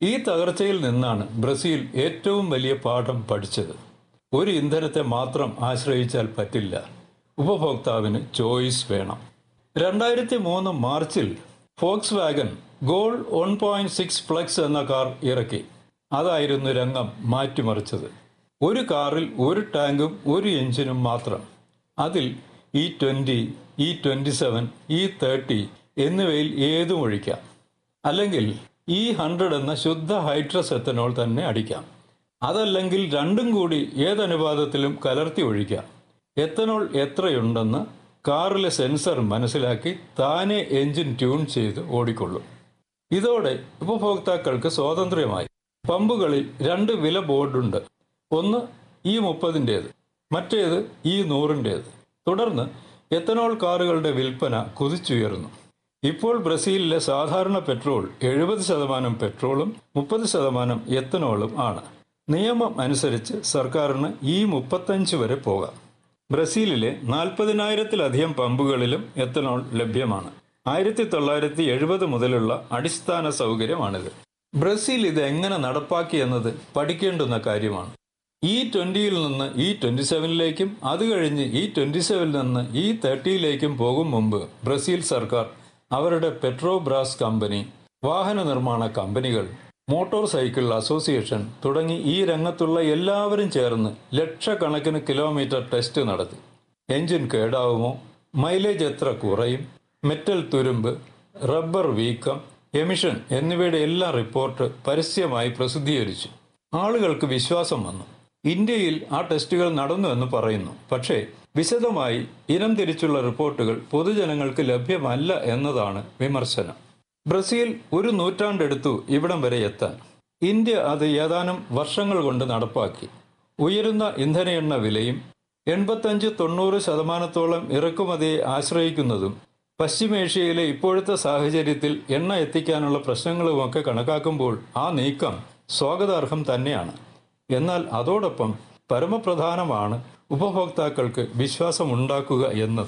ഈ തകർച്ചയിൽ നിന്നാണ് ബ്രസീൽ ഏറ്റവും വലിയ പാഠം പഠിച്ചത് ഒരു ഇന്ധനത്തെ മാത്രം ആശ്രയിച്ചാൽ പറ്റില്ല ഉപഭോക്താവിന് ചോയ്സ് വേണം രണ്ടായിരത്തി മൂന്ന് മാർച്ചിൽ Volkswagen Gol one point six flex എന്ന കാർ ഇറക്കി അതായിരുന്നു രംഗം മാറ്റിമറിച്ചത് ഒരു കാറിൽ ഒരു ടാങ്കും ഒരു എഞ്ചിനും മാത്രം അതിൽ E twenty E twenty seven E thirty എന്നിവയിൽ ഏതും ഒഴിക്കാം അല്ലെങ്കിൽ ഇ ഹൺഡ്രഡ് എന്ന ശുദ്ധ ഹൈഡ്രസ് എത്തനോൾ തന്നെ അടിക്കാം അതല്ലെങ്കിൽ രണ്ടും കൂടി ഏതനുപാതത്തിലും കലർത്തി ഒഴിക്കാം എത്തനോൾ എത്രയുണ്ടെന്ന് കാറിലെ സെൻസർ മനസ്സിലാക്കി താനെ എഞ്ചിൻ ട്യൂൺ ചെയ്ത് ഓടിക്കൊള്ളും ഇതോടെ ഉപഭോക്താക്കൾക്ക് സ്വാതന്ത്ര്യമായി പമ്പുകളിൽ രണ്ട് വില ബോർഡുണ്ട് ഒന്ന് ഇ മുപ്പതിൻ്റേത് മറ്റേത് ഇ നൂറിൻ്റേത് തുടർന്ന് എത്തനോൾ കാറുകളുടെ വിൽപ്പന കുതിച്ചുയർന്നു ഇപ്പോൾ ബ്രസീലിലെ സാധാരണ പെട്രോൾ എഴുപത് ശതമാനം പെട്രോളും മുപ്പത് ശതമാനം എത്തനോളും ആണ് നിയമം അനുസരിച്ച് സർക്കാരിന് ഈ മുപ്പത്തഞ്ച് വരെ പോകാം ബ്രസീലിലെ നാൽപ്പതിനായിരത്തിലധികം പമ്പുകളിലും എത്തനോൾ ലഭ്യമാണ് ആയിരത്തി തൊള്ളായിരത്തി എഴുപത് മുതലുള്ള അടിസ്ഥാന സൗകര്യമാണിത് ബ്രസീൽ ഇത് എങ്ങനെ നടപ്പാക്കി എന്നത് പഠിക്കേണ്ടുന്ന കാര്യമാണ് ഇ ട്വന്റിയിൽ നിന്ന് ഇ ട്വന്റി സെവനിലേക്കും അത് കഴിഞ്ഞ് ഇ ട്വന്റി സെവനിൽ നിന്ന് ഇ തേർട്ടിയിലേക്കും പോകും മുമ്പ് ബ്രസീൽ സർക്കാർ അവരുടെ പെട്രോബ്രാസ് കമ്പനി വാഹന നിർമ്മാണ കമ്പനികൾ മോട്ടോർ സൈക്കിൾ അസോസിയേഷൻ തുടങ്ങി ഈ രംഗത്തുള്ള എല്ലാവരും ചേർന്ന് ലക്ഷക്കണക്കിന് കിലോമീറ്റർ ടെസ്റ്റ് നടത്തി എഞ്ചിൻ കേടാവുമോ മൈലേജ് എത്ര കുറയും മെറ്റൽ തുരുമ്പ് റബ്ബർ വീക്കം എമിഷൻ എന്നിവയുടെ എല്ലാ റിപ്പോർട്ട് പരസ്യമായി പ്രസിദ്ധീകരിച്ചു ആളുകൾക്ക് വിശ്വാസം വന്നു ഇന്ത്യയിൽ ആ ടെസ്റ്റുകൾ നടന്നു എന്ന് പറയുന്നു പക്ഷേ വിശദമായി ഇനം തിരിച്ചുള്ള റിപ്പോർട്ടുകൾ പൊതുജനങ്ങൾക്ക് ലഭ്യമല്ല എന്നതാണ് വിമർശനം ബ്രസീൽ ഒരു നൂറ്റാണ്ടെടുത്തു ഇവിടം വരെ എത്താൻ ഇന്ത്യ അത് ഏതാനും വർഷങ്ങൾ കൊണ്ട് നടപ്പാക്കി ഉയരുന്ന ഇന്ധന എണ്ണ വിലയും എൺപത്തഞ്ച് തൊണ്ണൂറ് ശതമാനത്തോളം ഇറക്കുമതിയെ ആശ്രയിക്കുന്നതും പശ്ചിമേഷ്യയിലെ ഇപ്പോഴത്തെ സാഹചര്യത്തിൽ എണ്ണ എത്തിക്കാനുള്ള പ്രശ്നങ്ങളുമൊക്കെ കണക്കാക്കുമ്പോൾ ആ നീക്കം സ്വാഗതാർഹം തന്നെയാണ് എന്നാൽ അതോടൊപ്പം പരമപ്രധാനമാണ് ഉപഭോക്താക്കൾക്ക് വിശ്വാസമുണ്ടാക്കുക എന്നത്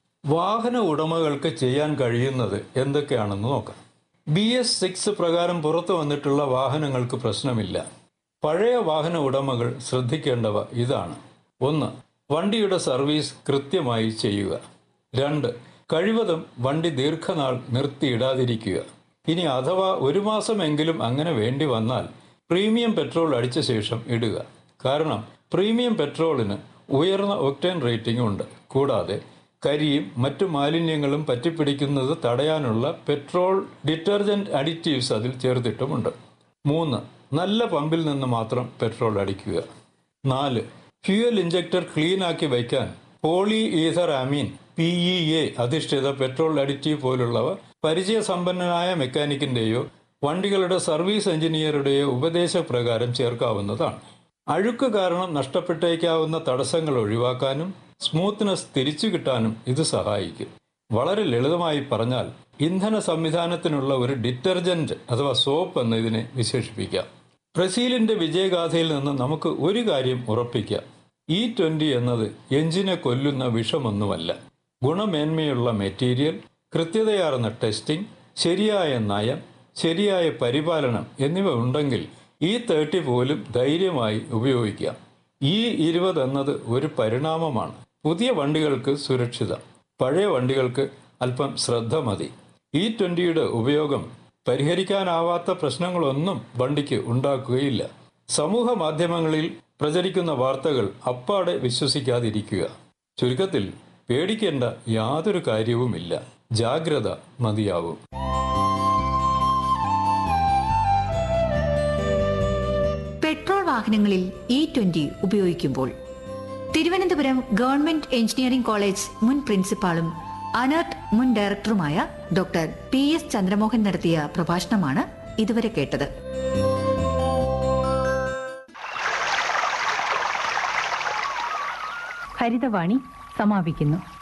വാഹന ഉടമകൾക്ക് ചെയ്യാൻ കഴിയുന്നത് എന്തൊക്കെയാണെന്ന് നോക്കാം ബി എസ് സിക്സ് പ്രകാരം പുറത്തു വന്നിട്ടുള്ള വാഹനങ്ങൾക്ക് പ്രശ്നമില്ല പഴയ വാഹന ഉടമകൾ ശ്രദ്ധിക്കേണ്ടവ ഇതാണ് ഒന്ന് വണ്ടിയുടെ സർവീസ് കൃത്യമായി ചെയ്യുക രണ്ട് കഴിവതും വണ്ടി ദീർഘനാൾ നിർത്തിയിടാതിരിക്കുക ഇനി അഥവാ ഒരു മാസമെങ്കിലും അങ്ങനെ വേണ്ടി വന്നാൽ പ്രീമിയം പെട്രോൾ അടിച്ച ശേഷം ഇടുക കാരണം പ്രീമിയം പെട്രോളിന് ഉയർന്ന ഒക്ടേൻ റേറ്റിംഗ് ഉണ്ട് കൂടാതെ കരിയും മറ്റു മാലിന്യങ്ങളും പറ്റിപ്പിടിക്കുന്നത് തടയാനുള്ള പെട്രോൾ ഡിറ്റർജന്റ് അഡിറ്റീവ്സ് അതിൽ ചേർത്തിട്ടുമുണ്ട് മൂന്ന് നല്ല പമ്പിൽ നിന്ന് മാത്രം പെട്രോൾ അടിക്കുക നാല് ഫ്യൂവൽ ഇഞ്ചക്ടർ ക്ലീൻ ആക്കി വയ്ക്കാൻ poly ether amine P E A അധിഷ്ഠിത പെട്രോൾ അഡിറ്റീവ് പോലുള്ളവ പരിചയസമ്പന്നനായ മെക്കാനിക്കിന്റെയോ വണ്ടികളുടെ സർവീസ് എഞ്ചിനീയറുടെയോ ഉപദേശപ്രകാരം ചേർക്കാവുന്നതാണ് അഴുക്ക് കാരണം നഷ്ടപ്പെട്ടേക്കാവുന്ന തടസ്സങ്ങൾ ഒഴിവാക്കാനും സ്മൂത്ത്നെസ് തിരിച്ചു കിട്ടാനും ഇത് സഹായിക്കും വളരെ ലളിതമായി പറഞ്ഞാൽ ഇന്ധന സംവിധാനത്തിനുള്ള ഒരു ഡിറ്റർജന്റ് അഥവാ സോപ്പ് എന്ന് ഇതിനെ വിശേഷിപ്പിക്കാം ബ്രസീലിന്റെ വിജയഗാഥയിൽ നിന്ന് നമുക്ക് ഒരു കാര്യം ഉറപ്പിക്കാം ഇ ട്വന്റി എന്നത് എഞ്ചിനെ കൊല്ലുന്ന വിഷമൊന്നുമല്ല ഗുണമേന്മയുള്ള മെറ്റീരിയൽ കൃത്യതയാർന്ന ടെസ്റ്റിംഗ് ശരിയായ നയം ശരിയായ പരിപാലനം എന്നിവ ഉണ്ടെങ്കിൽ ഈ തേർട്ടി പോലും ധൈര്യമായി ഉപയോഗിക്കാം ഈ ഇരുപത് എന്നത് ഒരു പരിണാമമാണ് പുതിയ വണ്ടികൾക്ക് സുരക്ഷിതം പഴയ വണ്ടികൾക്ക് അല്പം ശ്രദ്ധ മതി ഇ ട്വന്റിയുടെ ഉപയോഗം പരിഹരിക്കാനാവാത്ത പ്രശ്നങ്ങളൊന്നും വണ്ടിക്ക് ഉണ്ടാക്കുകയില്ല സമൂഹ മാധ്യമങ്ങളിൽ പ്രചരിക്കുന്ന വാർത്തകൾ അപ്പാടെ വിശ്വസിക്കാതിരിക്കുക ചുരുക്കത്തിൽ പേടിക്കേണ്ട യാതൊരു കാര്യവുമില്ല ജാഗ്രത മതിയാവും പെട്രോൾ വാഹനങ്ങളിൽ ഇ ട്വന്റി ഉപയോഗിക്കുമ്പോൾ തിരുവനന്തപുരം ഗവൺമെന്റ് എഞ്ചിനീയറിംഗ് കോളേജ് മുൻ പ്രിൻസിപ്പാളും അനർട്ട് മുൻ ഡയറക്ടറുമായ ഡോക്ടർ പി എസ് ചന്ദ്രമോഹൻ നടത്തിയ പ്രഭാഷണമാണ് ഇതുവരെ കേട്ടത് ഹരിതവാണി സമാപിക്കുന്നു